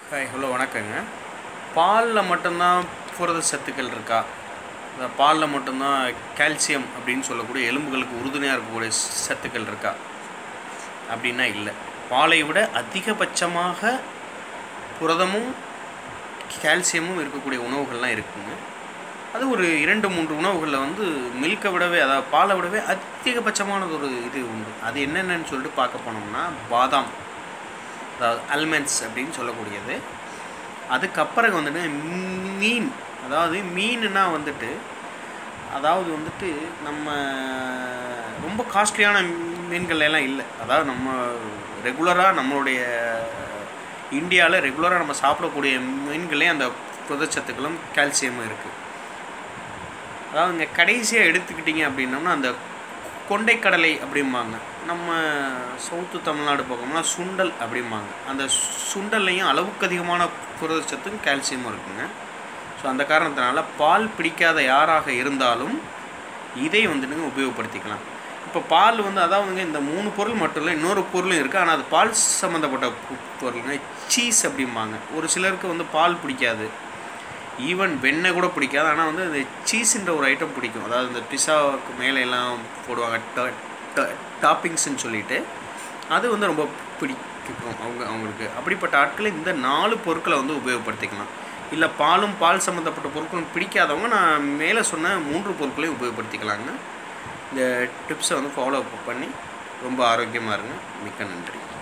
hi hello வணக்கங்க பாலில் மட்டும்தான் புரத சத்துக்கள் இருக்கா இந்த பாலில் மட்டும்தான் கால்சியம் அப்படின்னு சொல்லக்கூடிய எலும்புகளுக்கு உறுதுணையாக இருக்கக்கூடிய சத்துக்கள் இருக்கா அப்படின்னா இல்லை பாலை விட அதிகபட்சமாக புரதமும் கால்சியமும் இருக்கக்கூடிய உணவுகள்லாம் இருக்குங்க அது ஒரு இரண்டு மூன்று உணவுகளில் வந்து மில்கை விடவே அதாவது பாலை விடவே அதிகபட்சமானது ஒரு இது உண்டு அது என்னென்னு சொல்லிட்டு பார்க்க போனோம்னா பாதாம் அதாவது அல்மண்ட்ஸ் அப்படின்னு சொல்லக்கூடியது அதுக்கப்புறம் வந்துட்டு மீன் அதாவது மீனுனா வந்துட்டு அதாவது வந்துட்டு நம்ம ரொம்ப காஸ்ட்லியான மீன்கள் எல்லாம் இல்லை அதாவது நம்ம ரெகுலராக நம்மளுடைய இந்தியாவில் ரெகுலராக நம்ம சாப்பிடக்கூடிய மீன்களே அந்த புரதச்சத்துக்களும் கால்சியமும் இருக்குது அதாவது இங்கே கடைசியாக எடுத்துக்கிட்டிங்க அப்படின்னோம்னா அந்த கொண்டைக்கடலை அப்படிம்பாங்க நம்ம சவுத்து தமிழ்நாடு பக்கம்னா சுண்டல் அப்படிம்பாங்க அந்த சுண்டல்லையும் அளவுக்கு அதிகமான புரதச்சத்தும் கால்சியமும் இருக்குங்க ஸோ அந்த காரணத்தினால பால் பிடிக்காத யாராக இருந்தாலும் இதை வந்துட்டு உபயோகப்படுத்திக்கலாம் இப்போ பால் வந்து அதாவதுங்க இந்த மூணு பொருள் மட்டும் இல்லை இன்னொரு பொருளும் இருக்குது ஆனால் அது பால் சம்மந்தப்பட்ட பொருளுங்க சீஸ் அப்படிம்பாங்க ஒரு சிலருக்கு வந்து பால் பிடிக்காது ஈவன் வெண்ணெய் கூட பிடிக்காது ஆனால் வந்து இந்த சீஸுன்ற ஒரு ஐட்டம் பிடிக்கும் அதாவது இந்த பிஸாவுக்கு மேலே எல்லாம் போடுவாங்க டாப்பிங்ஸ்ன்னு சொல்லிட்டு அது வந்து ரொம்ப பிடிக்கும் அவங்க அவங்களுக்கு அப்படிப்பட்ட ஆட்களை இந்த நாலு பொருட்களை வந்து உபயோகப்படுத்திக்கலாம் இல்லை பாலும் பால் சம்மந்தப்பட்ட பொருட்களும் பிடிக்காதவங்க நான் மேலே சொன்ன மூன்று பொருட்களையும் உபயோகப்படுத்திக்கலாங்க இந்த டிப்ஸை வந்து ஃபாலோ பண்ணி ரொம்ப ஆரோக்கியமாக இருங்க மிக்க நன்றி